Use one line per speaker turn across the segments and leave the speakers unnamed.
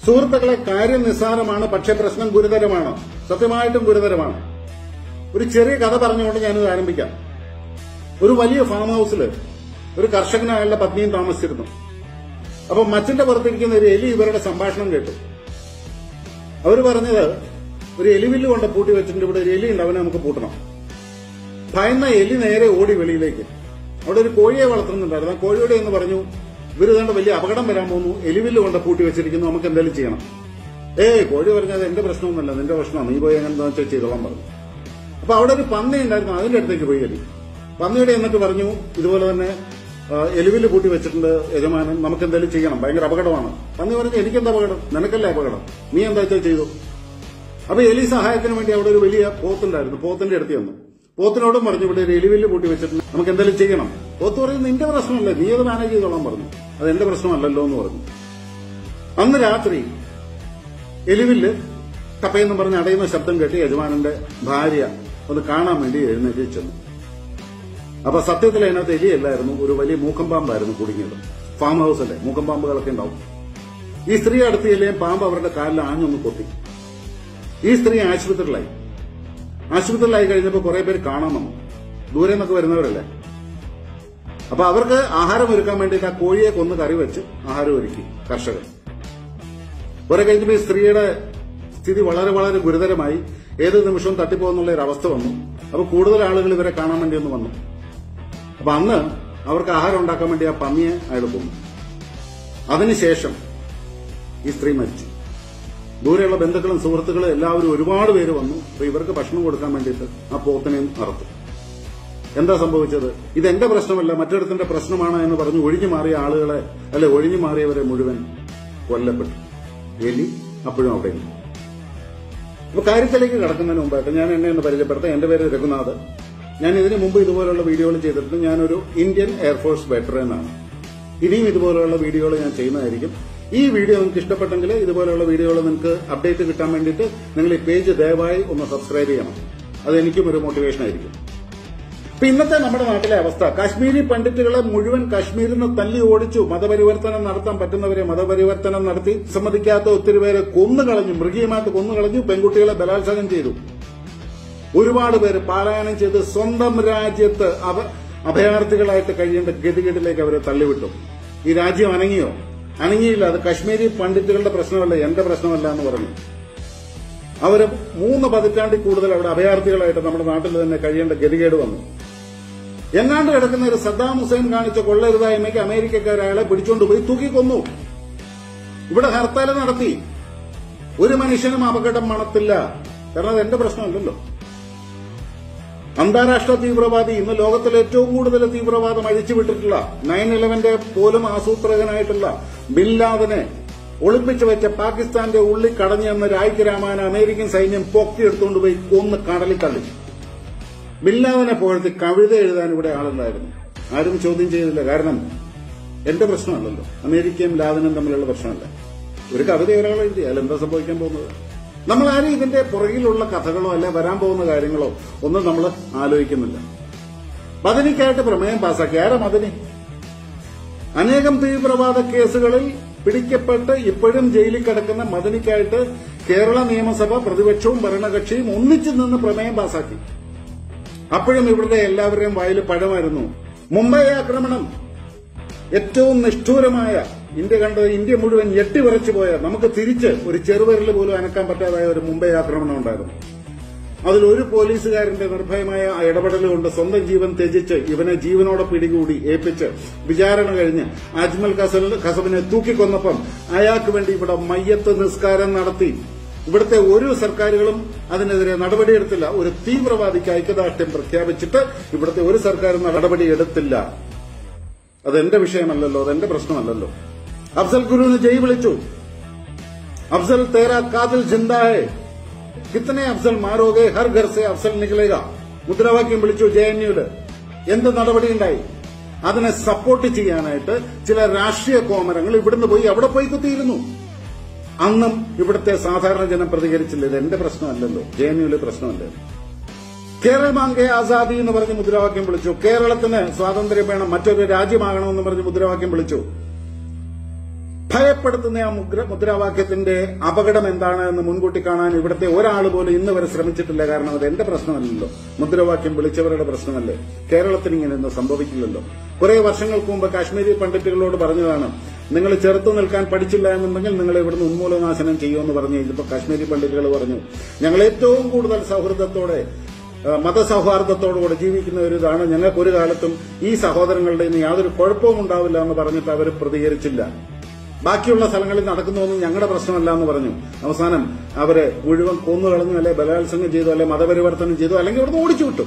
സുഹൃത്തുക്കളെ കാര്യം നിസ്സാരമാണ് പക്ഷെ പ്രശ്നം ഗുരുതരമാണ് സത്യമായിട്ടും ഗുരുതരമാണ് ഒരു ചെറിയ കഥ പറഞ്ഞുകൊണ്ട് ഞാനിത് ആരംഭിക്കാം ഒരു വലിയ ഫാം ഹൗസിൽ ഒരു കർഷകൻ അയാളുടെ പത്നിയും താമസിച്ചിരുന്നു അപ്പൊ മച്ചിന്റെ പുറത്തിരിക്കുന്ന ഒരു എലി ഇവരുടെ സംഭാഷണം കേട്ടു അവർ പറഞ്ഞത് ഒരു എലിവില്ല് കൊണ്ട് പൂട്ടി വെച്ചിട്ടുണ്ട് ഇവിടെ ഒരു എലി ഉണ്ട് അവനെ നമുക്ക് പൂട്ടണം ഭയന്ന എലി നേരെ ഓടി വെളിയിലേക്ക് അവിടെ ഒരു കോഴിയെ വളർത്തുന്നുണ്ടായിരുന്നു ആ കോഴിയോടെ എന്ന് പറഞ്ഞു ഇവര് കണ്ട് വലിയ അപകടം വരാൻ പോകുന്നു എലിവില്ല് കൊണ്ട് പൂട്ടി വെച്ചിരിക്കുന്നു നമുക്ക് എന്തെങ്കിലും ചെയ്യണം ഏയ് കോഴി പറഞ്ഞത് എന്റെ പ്രശ്നമൊന്നുമല്ല നിന്റെ പ്രശ്നമാണ് നീ പോയി എങ്ങനെ വെച്ചാൽ ചെയ്തോളാൻ പറഞ്ഞു അപ്പൊ അവിടെ ഒരു പന്നി ഉണ്ടായിരുന്നു അതിന്റെ അടുത്തേക്ക് പോയി എലി പന്നിയുടെ എന്നിട്ട് പറഞ്ഞു ഇതുപോലെ തന്നെ ആ, എലിവില് പൂട്ടി വെച്ചിട്ടുണ്ട് യജമാനൻ നമുക്ക് എന്തെങ്കിലും ചെയ്യണം ഭയങ്കര അപകടമാണ് പന്നി പറഞ്ഞു എനിക്കെന്താ അപകടം നിനക്കല്ലേ അപകടം നീ എന്താ വെച്ചാൽ ചെയ്തു അപ്പൊ എലി സഹായത്തിന് വേണ്ടി അവിടെ ഒരു വലിയ പോത്തുണ്ടായിരുന്നു പോത്തിന്റെ അടുത്ത് വന്നു പോത്തിനോടും പറഞ്ഞു ഇവിടെ ഒരു എലിവില്ല് പൂട്ടി വെച്ചിട്ടുണ്ട് നമുക്ക് എന്തെങ്കിലും ചെയ്യണം പോത്ത് പറഞ്ഞു നിന്റെ പ്രശ്നമല്ലേ നീ അത് മാനേജ് ചെയ്തോളാൻ പറഞ്ഞു അത് എന്റെ പ്രശ്നമല്ലല്ലോ എന്ന് പറഞ്ഞു അന്ന് രാത്രി എലിവില്ല് കപ്പയെന്നും പറഞ്ഞ് അടയുന്ന ശബ്ദം കേട്ട് യജമാനന്റെ ഭാര്യ ഒന്ന് കാണാൻ വേണ്ടി എഴുന്നേറ്റ് ചെന്നു അപ്പൊ സത്യത്തിൽ അതിനകത്ത് എലിയല്ലായിരുന്നു ഒരു വലിയ മൂക്കമ്പാമ്പായിരുന്നു കുടുങ്ങിയത് ഫാം ഹൗസല്ലേ മൂക്കമ്പാമ്പുകളൊക്കെ ഉണ്ടാവും ഈ സ്ത്രീ അടുത്ത് ചെല്ലുകയും പാമ്പ് അവരുടെ കാലിൽ ആഞ്ഞൊന്ന് കൊത്തി ഈ സ്ത്രീ ആശുപത്രിയിലായി ആശുപത്രിയിലായി കഴിഞ്ഞപ്പോൾ കുറെ പേര് കാണാൻ വന്നു ദൂരെ നിന്നൊക്കെ വരുന്നവരല്ലേ അപ്പൊ അവർക്ക് ആഹാരം ഒരുക്കാൻ വേണ്ടിയിട്ട് ആ കോഴിയെ കൊന്ന് കറി വെച്ച് ആഹാരം ഒരുക്കി കർഷകർ കുറെ കഴിഞ്ഞപ്പോൾ ഈ സ്ത്രീയുടെ സ്ഥിതി വളരെ വളരെ ഗുരുതരമായി ഏത് നിമിഷവും തട്ടിപ്പോകുന്നുള്ള ഒരു അവസ്ഥ വന്നു അപ്പൊ കൂടുതൽ ആളുകൾ ഇവരെ കാണാൻ വേണ്ടി ഒന്ന് വന്നു അപ്പൊ അന്ന് അവർക്ക് ആഹാരം ഉണ്ടാക്കാൻ വേണ്ടി ആ പന്നിയെ അയാൾ കൊന്നു അതിനുശേഷം ഈ സ്ത്രീ മരിച്ചു ദൂരെയുള്ള ബന്ധുക്കളും സുഹൃത്തുക്കളും എല്ലാവരും ഒരുപാട് പേര് വന്നു അപ്പൊ ഇവർക്ക് ഭക്ഷണം കൊടുക്കാൻ വേണ്ടിയിട്ട് ആ പോത്തിനെയും അറുത്തു എന്താ സംഭവിച്ചത് ഇത് എന്റെ പ്രശ്നമല്ല മറ്റൊരുത്തിന്റെ പ്രശ്നമാണ് എന്ന് പറഞ്ഞ് ഒഴിഞ്ഞു മാറിയ ആളുകളെ അല്ലെ ഒഴിഞ്ഞു മാറിയവരെ മുഴുവൻ കൊല്ലപ്പെട്ടു എലി അപ്പോഴും അവിടെയുണ്ട് അപ്പൊ കാര്യത്തിലേക്ക് കടക്കുന്നതിന് മുമ്പായിട്ട് ഞാൻ എന്നെ ഒന്ന് പരിചയപ്പെടുത്താം എന്റെ പേര് രഘുനാഥ് ഞാൻ ഇതിനു മുമ്പ് ഇതുപോലുള്ള വീഡിയോകൾ ചെയ്തിട്ടുണ്ട് ഞാനൊരു ഇന്ത്യൻ എയർഫോഴ്സ് വെറ്ററൻ ആണ് ഇനിയും ഇതുപോലെയുള്ള വീഡിയോകൾ ഞാൻ ചെയ്യുന്നതായിരിക്കും ഈ വീഡിയോ നിങ്ങൾക്ക് ഇഷ്ടപ്പെട്ടെങ്കിൽ ഇതുപോലെയുള്ള വീഡിയോകൾ നിങ്ങൾക്ക് അപ്ഡേറ്റ് കിട്ടാൻ വേണ്ടിയിട്ട് നിങ്ങൾ ഈ പേജ് ദയവായി ഒന്ന് സബ്സ്ക്രൈബ് ചെയ്യണം അത് എനിക്കും ഒരു മോട്ടിവേഷൻ ആയിരിക്കും ഇപ്പൊ ഇന്നത്തെ നമ്മുടെ നാട്ടിലെ അവസ്ഥ കാശ്മീരി പണ്ഡിറ്റുകളെ മുഴുവൻ കാശ്മീരിൽ നിന്ന് തല്ലി ഓടിച്ചു മതപരിവർത്തനം നടത്താൻ പറ്റുന്നവരെ മതപരിവർത്തനം നടത്തി സമ്മതിക്കാത്ത ഒത്തിരി പേരെ കൊന്നുകളഞ്ഞു മൃഗീയമായിട്ട് കൊന്നുകളഞ്ഞു പെൺകുട്ടികളെ ബലാത്സംഗം ചെയ്തു ഒരുപാട് പേര് പാലായനം ചെയ്ത് സ്വന്തം രാജ്യത്ത് അവ അഭയാർത്ഥികളായിട്ട് കഴിയേണ്ട ഗതികേടിലേക്ക് അവരെ തള്ളിവിട്ടു ഈ രാജ്യം അനങ്ങിയോ അനങ്ങിയില്ല അത് കശ്മീരി പണ്ഡിറ്റുകളുടെ പ്രശ്നമല്ല എന്റെ പ്രശ്നമല്ല എന്ന് പറഞ്ഞു അവര് മൂന്ന് പതിറ്റാണ്ടിൽ കൂടുതൽ അവിടെ അഭയാർത്ഥികളായിട്ട് നമ്മുടെ നാട്ടിൽ തന്നെ കഴിയേണ്ട ഗതികേട് വന്നു എങ്ങാണ്ട് കിടക്കുന്ന ഒരു സദ്ദാം ഹുസൈൻ കാണിച്ച കൊള്ളരുതായ്മയ്ക്ക് അമേരിക്കക്കാർ അയാളെ പിടിച്ചുകൊണ്ടുപോയി തൂക്കിക്കൊന്നു ഇവിടെ ഹർത്താൽ നടത്തി ഒരു മനുഷ്യനും അപകടം മണത്തില്ല കാരണം അത് എന്റെ പ്രശ്നമല്ലല്ലോ അന്താരാഷ്ട്ര തീവ്രവാദി ഇന്ന് ലോകത്തിലെ ഏറ്റവും കൂടുതൽ തീവ്രവാദം അഴിച്ചുവിട്ടിട്ടുള്ള നയൻ ഇലവന്റെ പോലും ആസൂത്രകനായിട്ടുള്ള ബിൻ ലാദനെ ഒളിപ്പിച്ചു വെച്ച പാകിസ്ഥാന്റെ ഉള്ളിൽ കടഞ്ഞു എന്ന രായ്ക്ക് രാമാന അമേരിക്കൻ സൈന്യം പൊക്കിയെടുത്തുകൊണ്ട് പോയി കൊന്ന് കടലിൽ തള്ളി ബിൻ ലാദനെ പോഴത്തി കവിത എഴുതാൻ ഇവിടെ ആളുണ്ടായിരുന്നു ആരും ചോദ്യം ചെയ്തില്ല കാരണം എന്റെ പ്രശ്നമല്ലല്ലോ അമേരിക്കയും ലാദനും തമ്മിലുള്ള പ്രശ്നമല്ല ഒരു കവിത ഒരാൾ എഴുതി അതിൽ എന്താ സംഭവിക്കാൻ പോകുന്നത് നമ്മൾ ആരും ഇതിന്റെ പുറകിലുള്ള കഥകളോ അല്ലെ വരാൻ പോകുന്ന കാര്യങ്ങളോ ഒന്നും നമ്മൾ ആലോചിക്കുന്നില്ല മദനിക്കായിട്ട് പ്രമേയം പാസാക്കി ആരാ മദനി അനേകം തീവ്രവാദ കേസുകളിൽ പിടിക്കപ്പെട്ട് ഇപ്പോഴും ജയിലിൽ കിടക്കുന്ന മദനിക്കായിട്ട് കേരള നിയമസഭ പ്രതിപക്ഷവും ഭരണകക്ഷിയും ഒന്നിച്ചു നിന്ന് പ്രമേയം പാസാക്കി അപ്പോഴും ഇവരുടെ എല്ലാവരുടെയും വായിൽ പഴമായിരുന്നു മുംബൈ ആക്രമണം ഏറ്റവും നിഷ്ഠൂരമായ ഇന്ത്യ കണ്ട ഇന്ത്യ മുഴുവൻ ഞെട്ടിവിറച്ചു പോയ നമുക്ക് തിരിച്ച് ഒരു ചെറുവിരൽ പോലും അനക്കാൻ പറ്റാതായ ഒരു മുംബൈ ആക്രമണം ഉണ്ടായിരുന്നു അതിൽ ഒരു പോലീസുകാരന്റെ നിർഭയമായ ഇടപെടൽ കൊണ്ട് സ്വന്തം ജീവൻ ത്യജിച്ച് ഇവനെ ജീവനോടെ പിടികൂടി ഏൽപ്പിച്ച് വിചാരണ കഴിഞ്ഞ് അജ്മൽ കസൽ ഖസബിനെ തൂക്കിക്കൊന്നപ്പം അയാൾക്ക് വേണ്ടി ഇവിടെ മയ്യത്ത് നിസ്കാരം നടത്തി ഇവിടുത്തെ ഒരു സർക്കാരുകളും അതിനെതിരെ നടപടിയെടുത്തില്ല ഒരു തീവ്രവാദിക്ക് ഐക്യദാർഢ്യം പ്രഖ്യാപിച്ചിട്ട് ഇവിടുത്തെ ഒരു സർക്കാരും നടപടിയെടുത്തില്ല അതെന്റെ വിഷയമല്ലല്ലോ അതെന്റെ പ്രശ്നമല്ലല്ലോ അഫ്സൽ ഗുരുവിന് ജയ് വിളിച്ചു അഫ്സൽ തേരാ കാതിൽ ജിന്ദാ ഹേ കിത്തനെ അഫ്സൽ മാരോगे ഹർ ഘർ സെ അഫ്സൽ നികലേഗ മുദ്രാവാക്യം വിളിച്ചു ജെ എൻ യുല് എന്ത് നടപടിയുണ്ടായി അതിനെ സപ്പോർട്ട് ചെയ്യാനായിട്ട് ചില രാഷ്ട്രീയ കോമരങ്ങൾ ഇവിടുന്ന് പോയി അവിടെ പോയി കുത്തിയിരുന്നു അന്നും ഇവിടുത്തെ സാധാരണ ജനം പ്രതികരിച്ചില്ല ഇത് എന്റെ പ്രശ്നമല്ലല്ലോ ജെ എൻ യുവിലെ പ്രശ്നമല്ലേ കേരള മാങ്കെ ആസാദി എന്ന് പറഞ്ഞ് മുദ്രാവാക്യം വിളിച്ചു കേരളത്തിന് സ്വാതന്ത്ര്യം വേണം മറ്റൊരു രാജ്യമാകണമെന്ന് പറഞ്ഞ് മുദ്രാവാക്യം വിളിച്ചു ഭയപ്പെടുത്തുന്ന ആ മുദ്ര മുദ്രാവാക്യത്തിന്റെ അപകടം എന്താണ് എന്ന് മുൻകൂട്ടി കാണാൻ ഇവിടുത്തെ ഒരാൾ പോലും ഇന്ന് വരെ ശ്രമിച്ചിട്ടില്ല കാരണം അത് എന്റെ പ്രശ്നമല്ലല്ലോ മുദ്രാവാക്യം വിളിച്ചവരുടെ പ്രശ്നമല്ലേ കേരളത്തിന് ഇങ്ങനെ ഒന്നും സംഭവിക്കില്ലല്ലോ കുറെ വർഷങ്ങൾക്ക് മുമ്പ് കാശ്മീരി പണ്ഡിറ്റുകളോട് പറഞ്ഞതാണ് നിങ്ങൾ ചെറുത്തു നിൽക്കാൻ പഠിച്ചില്ല എന്നുണ്ടെങ്കിൽ നിങ്ങൾ ഇവിടുന്ന് ഉന്മൂലനാശനം ചെയ്യുമെന്ന് പറഞ്ഞു കഴിഞ്ഞപ്പോൾ കാശ്മീരി പണ്ഡിറ്റുകൾ പറഞ്ഞു ഞങ്ങൾ ഏറ്റവും കൂടുതൽ സൗഹൃദത്തോടെ ഏഹ് മതസൗഹാർദ്ദത്തോടുകൂടെ ജീവിക്കുന്ന ഒരു ഇതാണ് ഞങ്ങൾക്ക് ഒരു കാലത്തും ഈ സഹോദരങ്ങളുടെ ഇന്ന് യാതൊരു കുഴപ്പവും ഉണ്ടാവില്ല എന്ന് പറഞ്ഞിട്ട് അവർ പ്രതികരിച്ചില്ല ബാക്കിയുള്ള സ്ഥലങ്ങളിൽ നടക്കുന്നതൊന്നും ഞങ്ങളുടെ പ്രശ്നമല്ല എന്ന് പറഞ്ഞു അവസാനം അവരെ മുഴുവൻ കൊന്നുകളഞ്ഞു അല്ലെ ബലാത്സംഗം ചെയ്തു അല്ലെ മതപരിവർത്തനം ചെയ്തു അല്ലെങ്കിൽ ഇവിടുന്ന് ഓടിച്ചു വിട്ടു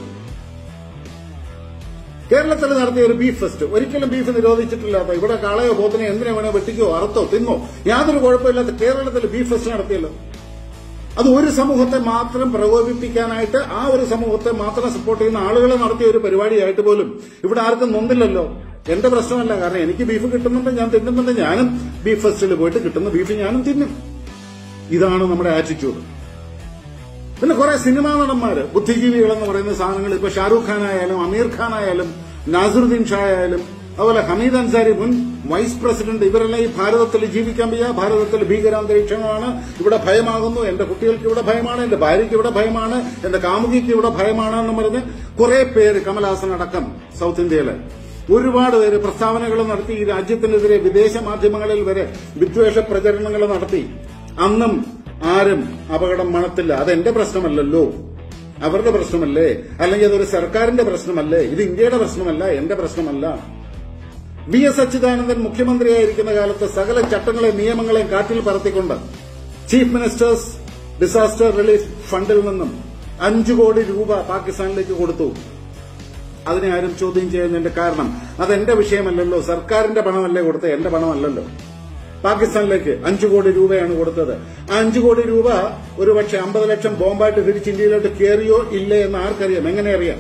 കേരളത്തിൽ നടത്തിയ ഒരു ബീഫ് ഫെസ്റ്റ് ഒരിക്കലും ബീഫ് നിരോധിച്ചിട്ടില്ലാത്ത ഇവിടെ കാളയോ പോത്തിനെ എന്തിനെ വേണോ വെട്ടിക്കോ അറുത്തോ തിന്നോ യാതൊരു കുഴപ്പമില്ലാത്ത കേരളത്തിൽ ബീഫ് ഫെസ്റ്റ് നടത്തിയല്ലോ അത് ഒരു സമൂഹത്തെ മാത്രം പ്രകോപിപ്പിക്കാനായിട്ട് ആ ഒരു സമൂഹത്തെ മാത്രം സപ്പോർട്ട് ചെയ്യുന്ന ആളുകൾ നടത്തിയ ഒരു പരിപാടിയായിട്ട് പോലും ഇവിടെ ആർക്കും നൊന്നില്ലല്ലോ എന്റെ പ്രശ്നമല്ല കാരണം എനിക്ക് ബീഫ് കിട്ടുന്നുണ്ട് ഞാൻ തിന്നുന്നുണ്ട് ഞാനും ബീഫ് ഫെസ്റ്റിൽ പോയിട്ട് കിട്ടുന്ന ബീഫ് ഞാനും തിന്നും ഇതാണ് നമ്മുടെ ആറ്റിറ്റ്യൂഡ് പിന്നെ കുറെ സിനിമാ നടന്മാര് ബുദ്ധിജീവികൾ എന്ന് പറയുന്ന സാധനങ്ങൾ ഇപ്പൊ ഷാറൂഖ് ഖാൻ ആയാലും അമീർ ഖാൻ ആയാലും നാസറുദ്ദീൻ ഷാ ആയാലും അതുപോലെ ഹമീദ് അൻസാരി മുൻ വൈസ് പ്രസിഡന്റ് ഇവരെല്ലാം ഈ ഭാരതത്തിൽ ജീവിക്കാൻ വയ്യ ഭാരതത്തിൽ ഭീകരാന്തരീക്ഷമാണ് ഇവിടെ ഭയമാകുന്നു എന്റെ കുട്ടികൾക്ക് ഇവിടെ ഭയമാണ് എന്റെ ഭാര്യയ്ക്ക് ഇവിടെ ഭയമാണ് എന്റെ കാമുകിക്ക് ഇവിടെ ഭയമാണ് എന്ന് പറഞ്ഞ് കുറെ പേര് കമൽഹാസൻ അടക്കം സൗത്ത് ഇന്ത്യയിലെ ഒരുപാട് പേര് പ്രസ്താവനകൾ നടത്തി ഈ രാജ്യത്തിനെതിരെ വിദേശ മാധ്യമങ്ങളിൽ വരെ വിദ്വേഷ പ്രചരണങ്ങൾ നടത്തി അന്നും ആരും അപകടം മണത്തില്ല അതെന്റെ പ്രശ്നമല്ലല്ലോ അവരുടെ പ്രശ്നമല്ലേ അല്ലെങ്കിൽ അതൊരു സർക്കാരിന്റെ പ്രശ്നമല്ലേ ഇത് ഇന്ത്യയുടെ പ്രശ്നമല്ല എന്റെ പ്രശ്നമല്ല വി എസ് അച്യുതാനന്ദൻ മുഖ്യമന്ത്രിയായിരിക്കുന്ന കാലത്ത് സകല ചട്ടങ്ങളെയും നിയമങ്ങളെയും കാറ്റിൽ പറത്തിക്കൊണ്ട് ചീഫ് മിനിസ്റ്റേഴ്സ് ഡിസാസ്റ്റർ റിലീഫ് ഫണ്ടിൽ നിന്നും അഞ്ചു കോടി രൂപ പാകിസ്ഥാനിലേക്ക് കൊടുത്തു അതിനെ ആരും ചോദ്യം ചെയ്യുന്നതിന്റെ കാരണം അതെന്റെ വിഷയമല്ലല്ലോ സർക്കാരിന്റെ പണമല്ലേ കൊടുത്തത് എന്റെ പണമല്ലല്ലോ പാകിസ്ഥാനിലേക്ക് അഞ്ചു കോടി രൂപയാണ് കൊടുത്തത് ആ അഞ്ചു കോടി രൂപ ഒരുപക്ഷെ അമ്പത് ലക്ഷം ബോംബായിട്ട് തിരിച്ച് ഇന്ത്യയിലോട്ട് കയറിയോ ഇല്ലേ എന്ന് ആർക്കറിയാം എങ്ങനെ അറിയാം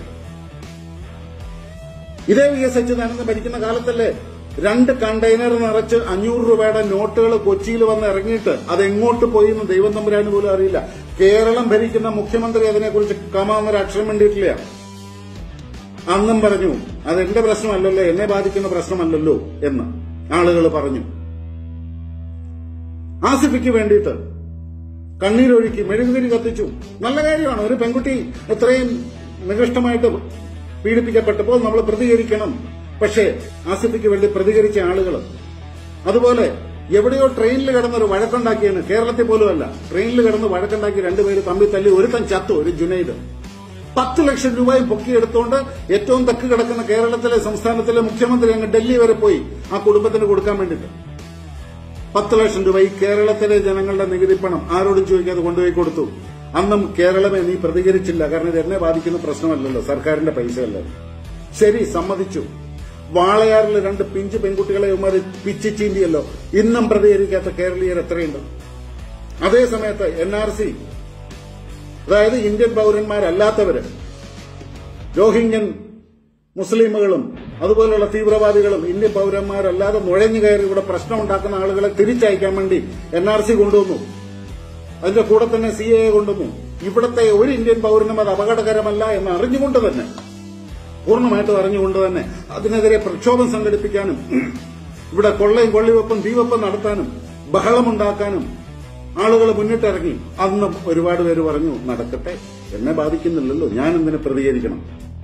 ഇതേ വി എസ് അച്യുതാനന്ദൻ ഭരിക്കുന്ന കാലത്തല്ലേ രണ്ട് കണ്ടെയ്നർ നിറച്ച് അഞ്ഞൂറ് രൂപയുടെ നോട്ടുകൾ കൊച്ചിയിൽ വന്ന് ഇറങ്ങിയിട്ട് അത് എങ്ങോട്ട് പോയി എന്ന് ദൈവം തമ്പുരാന് പോലും അറിയില്ല കേരളം ഭരിക്കുന്ന മുഖ്യമന്ത്രി അതിനെക്കുറിച്ച് കമാന്നൊരു അക്ഷരം വേണ്ടിയിട്ടില്ല അന്നും പറഞ്ഞു അത് എന്റെ പ്രശ്നമല്ലല്ലോ എന്നെ ബാധിക്കുന്ന പ്രശ്നമല്ലല്ലോ എന്ന് ആളുകൾ പറഞ്ഞു ആസിഫിക്ക് വേണ്ടിയിട്ട് കണ്ണീരൊഴുക്കി മെഴുകുതിരി കത്തിച്ചു നല്ല കാര്യമാണ് ഒരു പെൺകുട്ടി എത്രയും നികൃഷ്ടമായിട്ട് പീഡിപ്പിക്കപ്പെട്ടപ്പോൾ നമ്മൾ പ്രതികരിക്കണം പക്ഷേ ആസിഫിക്ക് വേണ്ടി പ്രതികരിച്ച ആളുകൾ അതുപോലെ എവിടെയോ ട്രെയിനിൽ കിടന്ന് ഒരു വഴക്കുണ്ടാക്കിയെന്ന് കേരളത്തിൽ പോലുമല്ല ട്രെയിനിൽ കിടന്ന് വഴക്കുണ്ടാക്കി രണ്ടുപേര് തമ്മിൽ തല്ലി ഒരുത്തൻ ചത്തു ഒരു ജുനൈദ് പത്ത് ലക്ഷം രൂപയും പൊക്കിയെടുത്തുകൊണ്ട് ഏറ്റവും തെക്ക് കിടക്കുന്ന കേരളത്തിലെ സംസ്ഥാനത്തിലെ മുഖ്യമന്ത്രി അങ്ങ് ഡൽഹി വരെ പോയി ആ കുടുംബത്തിന് കൊടുക്കാൻ വേണ്ടിയിട്ട് പത്ത് ലക്ഷം രൂപ ഈ കേരളത്തിലെ ജനങ്ങളുടെ നികുതി പണം ആരോടും ചോദിക്കാതെ കൊണ്ടുപോയി കൊടുത്തു അന്നും കേരളമേ നീ പ്രതികരിച്ചില്ല കാരണം ഇത് എന്നെ ബാധിക്കുന്ന പ്രശ്നമല്ലല്ലോ സർക്കാരിന്റെ പൈസയല്ല ശരി സമ്മതിച്ചു വാളയാറിൽ രണ്ട് പിഞ്ച് പെൺകുട്ടികളെ ഉമാരി പിച്ചി ചീന്തിയല്ലോ ഇന്നും പ്രതികരിക്കാത്ത കേരളീയർ എത്രയുണ്ട് അതേ സമയത്ത് എൻ ആർ സി അതായത് ഇന്ത്യൻ പൌരന്മാരല്ലാത്തവര് രോഹിംഗ്യൻ മുസ്ലിമുകളും അതുപോലുള്ള തീവ്രവാദികളും ഇന്ത്യൻ പൌരന്മാരല്ലാതെ നുഴഞ്ഞു കയറി ഇവിടെ പ്രശ്നം ഉണ്ടാക്കുന്ന ആളുകളെ തിരിച്ചയക്കാൻ വേണ്ടി എൻ ആർ സി കൊണ്ടുവന്നു അതിന്റെ കൂടെ തന്നെ സി എ കൊണ്ടുവന്നു ഇവിടത്തെ ഒരു ഇന്ത്യൻ പൌരനും അത് അപകടകരമല്ല എന്ന് അറിഞ്ഞുകൊണ്ട് തന്നെ പൂർണ്ണമായിട്ടും അറിഞ്ഞുകൊണ്ട് തന്നെ അതിനെതിരെ പ്രക്ഷോഭം സംഘടിപ്പിക്കാനും ഇവിടെ കൊള്ളയും കൊള്ളിവെപ്പും തീവെപ്പും നടത്താനും ബഹളമുണ്ടാക്കാനും ആളുകൾ മുന്നിട്ടിറങ്ങി അന്നും ഒരുപാട് പേര് പറഞ്ഞു നടക്കട്ടെ എന്നെ ബാധിക്കുന്നില്ലല്ലോ ഞാൻ എന്തിനു പ്രതികരിക്കണം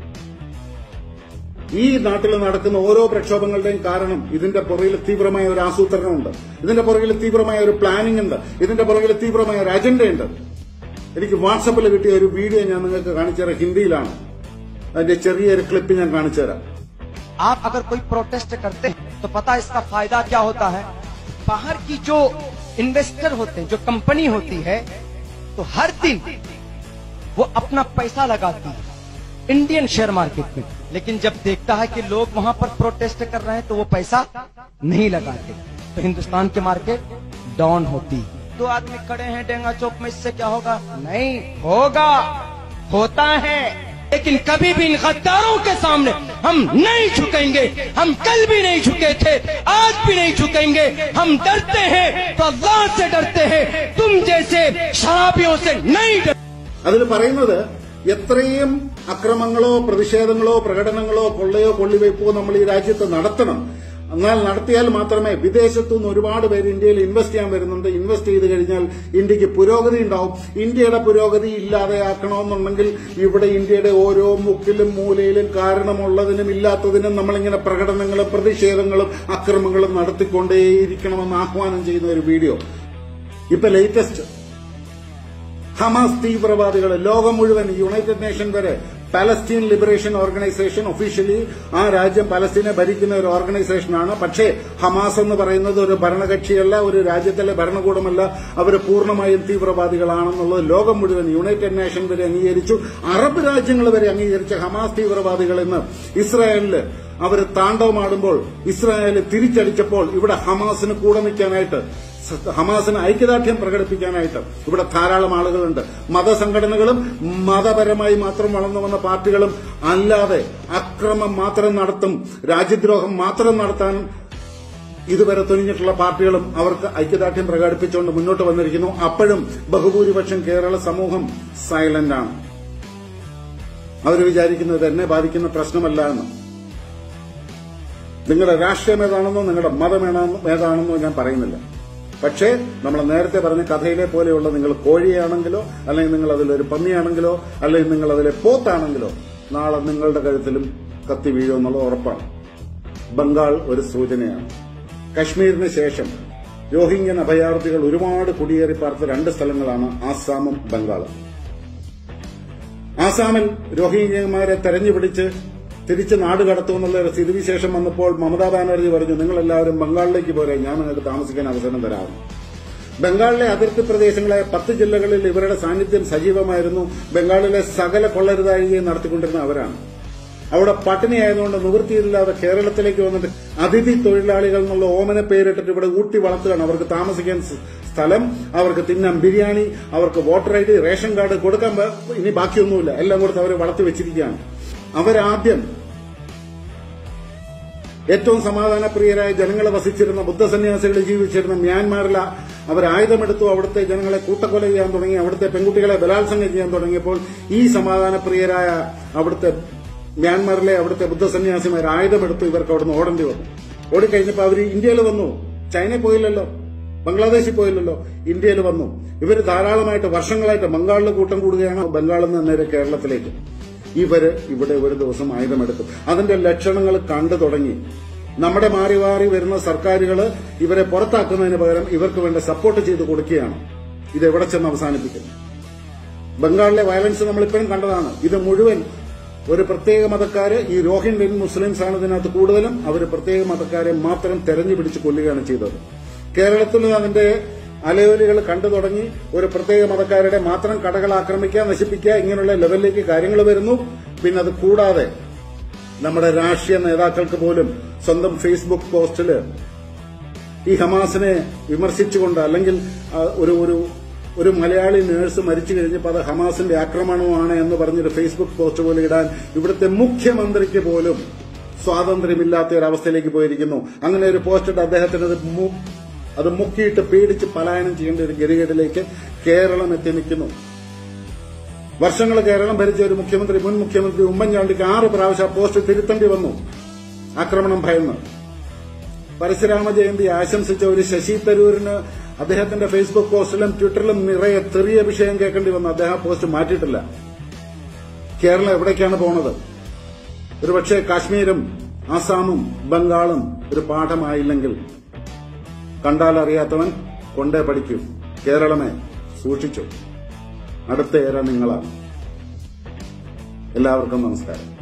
ഈ നാട്ടിൽ നടക്കുന്ന ഓരോ പ്രക്ഷോഭങ്ങളുടെയും കാരണം ഇതിന്റെ പുറകിൽ തീവ്രമായ ഒരു ആസൂത്രണമുണ്ട് ഇതിന്റെ പുറകിൽ തീവ്രമായ ഒരു പ്ലാനിംഗ് ഉണ്ട് ഇതിന്റെ പുറകിൽ തീവ്രമായ ഒരു അജണ്ടയുണ്ട് എനിക്ക് വാട്സപ്പിൽ കിട്ടിയ ഒരു വീഡിയോ ഞാൻ നിങ്ങൾക്ക് കാണിച്ചു തരാം ഹിന്ദിയിലാണ് അതിന്റെ ചെറിയൊരു ക്ലിപ്പ് ഞാൻ കാണിച്ചു തരാം
आप अगर कोई प्रोटेस्ट करते हैं तो पता है इसका फायदा क्या होता है बाहर की जो इन्वेस्टर होते हैं जो कंपनी होती है तो हर दिन वो अपना पैसा लगाती है इंडियन शेयर मार्केट में लेकिन जब देखता है कि लोग वहां पर प्रोटेस्ट कर रहे हैं तो वो पैसा नहीं लगाते तो हिंदुस्तान की मार्केट डाउन होती है दो आदमी खड़े हैं डेंगा चौक में इससे क्या होगा नहीं होगा होता है लेकिन कभी भी इन गद्दारों के सामने हम नहीं झुकेंगे हम कल भी नहीं झुके थे आज भी नहीं झुकेंगे हम डरते हैं तो अल्लाह से डरते हैं तुम जैसे शराबियों से नहीं डरते
അതിൽ പറയുന്നത് എത്രയും അക്രമങ്ങളോ പ്രതിഷേധങ്ങളോ പ്രകടനങ്ങളോ കൊള്ളയോ കൊള്ളിവയ്പ്പോ നമ്മൾ ഈ രാജ്യത്ത് നടത്തണം എന്നാൽ നടത്തിയാൽ മാത്രമേ വിദേശത്തു നിന്ന് ഒരുപാട് പേര് ഇന്ത്യയിൽ ഇൻവെസ്റ്റ് ചെയ്യാൻ വരുന്നുണ്ട് ഇൻവെസ്റ്റ് ചെയ്ത് കഴിഞ്ഞാൽ ഇന്ത്യക്ക് പുരോഗതി ഉണ്ടാവും ഇന്ത്യയുടെ പുരോഗതി ഇല്ലാതെയാക്കണമെന്നുണ്ടെങ്കിൽ ഇവിടെ ഇന്ത്യയുടെ ഓരോ മുക്കിലും മൂലയിലും കാരണമുള്ളതിനും ഇല്ലാത്തതിനും നമ്മളിങ്ങനെ പ്രകടനങ്ങളും പ്രതിഷേധങ്ങളും അക്രമങ്ങളും നടത്തിക്കൊണ്ടേയിരിക്കണമെന്ന് ആഹ്വാനം ചെയ്യുന്ന ഒരു വീഡിയോ ഇപ്പൊ ലേറ്റസ്റ്റ് ഹമാസ് തീവ്രവാദികൾ ലോകം മുഴുവൻ യുണൈറ്റഡ് നേഷൻ വരെ പാലസ്തീൻ ലിബറേഷൻ ഓർഗനൈസേഷൻ ഒഫീഷ്യലി ആ രാജ്യം പലസ്തീനെ ഭരിക്കുന്ന ഒരു ഓർഗനൈസേഷനാണ് പക്ഷേ ഹമാസ് എന്ന് പറയുന്നത് ഒരു ഭരണകക്ഷിയല്ല ഒരു രാജ്യത്തിലെ ഭരണകൂടമല്ല അവർ പൂർണ്ണമായും തീവ്രവാദികളാണെന്നുള്ളത് ലോകം മുഴുവൻ യുണൈറ്റഡ് നേഷൻ വരെ അംഗീകരിച്ചു അറബ് രാജ്യങ്ങൾ വരെ അംഗീകരിച്ച ഹമാസ് തീവ്രവാദികൾ എന്ന് ഇസ്രായേലില് അവർ താണ്ഡവമാടുമ്പോൾ ഇസ്രായേൽ തിരിച്ചടിച്ചപ്പോൾ ഇവിടെ ഹമാസിന് കൂടെ നിൽക്കാനായിട്ട് ഹമാസിന് ഐക്യദാർഢ്യം പ്രകടിപ്പിക്കാനായിട്ട് ഇവിടെ ധാരാളം ആളുകളുണ്ട് മതസംഘടനകളും മതപരമായി മാത്രം വളർന്നു വന്ന പാർട്ടികളും അല്ലാതെ അക്രമം മാത്രം നടത്തും രാജ്യദ്രോഹം മാത്രം നടത്താൻ ഇതുവരെ തുനിഞ്ഞിട്ടുള്ള പാർട്ടികളും അവർക്ക് ഐക്യദാർഢ്യം പ്രകടിപ്പിച്ചുകൊണ്ട് മുന്നോട്ട് വന്നിരിക്കുന്നു അപ്പോഴും ബഹുഭൂരിപക്ഷം കേരള സമൂഹം സൈലന്റ് ആണ് അവർ വിചാരിക്കുന്നത് എന്നെ ബാധിക്കുന്ന പ്രശ്നമല്ല എന്ന് നിങ്ങളുടെ രാഷ്ട്രീയം ഏതാണെന്നോ നിങ്ങളുടെ മതം ഏതാണെന്നോ- ഏതാണെന്നോ ഞാൻ പറയുന്നില്ല പക്ഷേ നമ്മൾ നേരത്തെ പറഞ്ഞ കഥയിലെ പോലെയുള്ള നിങ്ങൾ കോഴിയാണെങ്കിലോ അല്ലെങ്കിൽ നിങ്ങൾ അതിലൊരു പന്നിയാണെങ്കിലോ അല്ലെങ്കിൽ നിങ്ങൾ അതിലെ പോത്താണെങ്കിലോ നാളെ നിങ്ങളുടെ കഴുത്തിലും കത്തി വീഴുമെന്നുള്ളത് ഉറപ്പാണ് ബംഗാൾ ഒരു സൂചനയാണ് കശ്മീരിന് ശേഷം രോഹിംഗ്യൻ അഭയാർത്ഥികൾ ഒരുപാട് കുടിയേറി പാർത്ത രണ്ട് സ്ഥലങ്ങളാണ് ആസാമും ബംഗാളും ആസാമിൽ രോഹിംഗ്യന്മാരെ തെരഞ്ഞുപിടിച്ച് തിരിച്ച് നാട് കടത്തുമെന്നുള്ള ഒരു സ്ഥിതിവിശേഷം വന്നപ്പോൾ മമതാ ബാനർജി പറഞ്ഞു നിങ്ങൾ എല്ലാവരും ബംഗാളിലേക്ക് പോരെ ഞാൻ നിങ്ങൾക്ക് താമസിക്കാൻ അവസരം തരാം ബംഗാളിലെ അതിർത്തി പ്രദേശങ്ങളായ പത്ത് ജില്ലകളിൽ ഇവരുടെ സാന്നിധ്യം സജീവമായിരുന്നു ബംഗാളിലെ സകല കൊള്ളരുതാഴികയും നടത്തിക്കൊണ്ടിരുന്ന അവരാണ് അവിടെ പട്ടിണിയായതുകൊണ്ട് നിവൃത്തിയില്ലാതെ കേരളത്തിലേക്ക് വന്നിട്ട് അതിഥി തൊഴിലാളികൾ എന്നുള്ള ഓമന പേരിട്ടിട്ട് ഇവിടെ ഊട്ടി വളർത്തുകയാണ് അവർക്ക് താമസിക്കാൻ സ് സ്ഥലം അവർക്ക് തിന്നാൻ ബിരിയാണി അവർക്ക് voter I D ration card കൊടുക്കാൻ ബ- ഇനി ബാക്കിയൊന്നുമില്ല എല്ലാം കൊടുത്ത് അവരെ വളർത്തി വെച്ചിരിക്കുകയാണ് അവരാദ്യം ഏറ്റവും സമാധാനപ്രിയരായ ജനങ്ങളെ വസിച്ചിരുന്ന ബുദ്ധസന്യാസികൾ ജീവിച്ചിരുന്ന മ്യാൻമാറിൽ അവർ ആയുധമെടുത്തു അവിടുത്തെ ജനങ്ങളെ കൂട്ടക്കൊല ചെയ്യാൻ തുടങ്ങി അവിടുത്തെ പെൺകുട്ടികളെ ബലാത്സംഗം ചെയ്യാൻ തുടങ്ങിയപ്പോൾ ഈ സമാധാനപ്രിയരായ അവിടുത്തെ മ്യാൻമാറിലെ അവിടുത്തെ ബുദ്ധസന്യാസിമാർ ആയുധമെടുത്തു ഇവർക്ക് അവിടുന്ന് ഓടേണ്ടി വന്നു ഓടിക്കഴിഞ്ഞപ്പോൾ അവർ ഇന്ത്യയിൽ വന്നു ചൈനയിൽ പോയില്ലല്ലോ ബംഗ്ലാദേശിൽ പോയില്ലല്ലോ ഇന്ത്യയിൽ വന്നു ഇവർ ധാരാളമായിട്ട് വർഷങ്ങളായിട്ട് ബംഗാളിൽ കൂട്ടം കൂടുകയാണ് ബംഗാളിൽ നിന്ന് നേരെ കേരളത്തിലേക്ക് ഇവര് ഇവിടെ ഒരു ദിവസം ആയുധമെടുക്കും അതിന്റെ ലക്ഷണങ്ങൾ കണ്ടു തുടങ്ങി നമ്മുടെ മാറി മാറി വരുന്ന സർക്കാരുകൾ ഇവരെ പുറത്താക്കുന്നതിന് പകരം ഇവർക്ക് വേണ്ട സപ്പോർട്ട് ചെയ്ത് കൊടുക്കുകയാണ് ഇത് എവിടെ ചെന്ന് അവസാനിപ്പിക്കും ബംഗാളിലെ വയലൻസ് നമ്മളിപ്പോഴും കണ്ടതാണ് ഇത് മുഴുവൻ ഒരു പ്രത്യേക മതക്കാര് ഈ രോഹിംഗ്യൻ മുസ്ലിംസ് ആണ് ഇതിനകത്ത് കൂടുതലും അവർ പ്രത്യേക മതക്കാരെ മാത്രം തെരഞ്ഞു പിടിച്ച് കൊല്ലുകയാണ് ചെയ്തത് കേരളത്തിൽ അതിന്റെ അലയോലികൾ കണ്ടു തുടങ്ങി ഒരു പ്രത്യേക മതക്കാരുടെ മാത്രം കടകൾ ആക്രമിക്കുക നശിപ്പിക്കുക ഇങ്ങനെയുള്ള ലെവലിലേക്ക് കാര്യങ്ങൾ വരുന്നു പിന്നെ അത് കൂടാതെ നമ്മുടെ രാഷ്ട്രീയ നേതാക്കൾക്ക് പോലും സ്വന്തം ഫേസ്ബുക്ക് പോസ്റ്റില് ഈ ഹമാസിനെ വിമർശിച്ചുകൊണ്ട് അല്ലെങ്കിൽ ആ, ഒരു ഒരു ഒരു മലയാളി നേഴ്സ് മരിച്ചു കഴിഞ്ഞപ്പോൾ അത് ഹമാസിന്റെ ആക്രമണമാണ് എന്ന് പറഞ്ഞൊരു ഫേസ്ബുക്ക് പോസ്റ്റ് പോലെ ഇടാൻ ഇവിടുത്തെ മുഖ്യമന്ത്രിക്ക് പോലും സ്വാതന്ത്ര്യമില്ലാത്ത ഒരു അവസ്ഥയിലേക്ക് പോയിരിക്കുന്നു അങ്ങനെ ഒരു പോസ്റ്റ് ഇട്ട് അദ്ദേഹത്തിന് അത് മു- അത് മുക്കിയിട്ട് പേടിച്ച് പലായനം ചെയ്യേണ്ട ഒരു ഗതികേടിലേക്ക് കേരളം എത്തി നിൽക്കുന്നു വർഷങ്ങൾ കേരളം ഭരിച്ച ഒരു മുഖ്യമന്ത്രി മുൻ മുഖ്യമന്ത്രി ഉമ്മൻചാണ്ടിക്ക് ആറ് പ്രാവശ്യം ആ പോസ്റ്റ് തിരുത്തേണ്ടി വന്നു ആക്രമണം ഭയന്ന് പരശുരാമ ജയന്തി ആശംസിച്ച ഒരു ശശി തരൂരിന് അദ്ദേഹത്തിന്റെ ഫേസ്ബുക്ക് പോസ്റ്റിലും ട്വിറ്ററിലും നിറയെ ചെറിയ വിഷയം കേൾക്കേണ്ടി വന്നു അദ്ദേഹം ആ പോസ്റ്റ് മാറ്റിയിട്ടില്ല കേരളം എവിടേക്കാണ് പോണത് ഒരുപക്ഷെ കാശ്മീരും ആസാമും ബംഗാളും ഒരു പാഠമായില്ലെങ്കിൽ കണ്ടാൽ അറിയാത്തവൻ കൊണ്ടേ പഠിക്കൂ കേരളമേ സൂക്ഷിച്ചു അടുത്ത ഏര നിങ്ങളാണ് എല്ലാവർക്കും നമസ്കാരം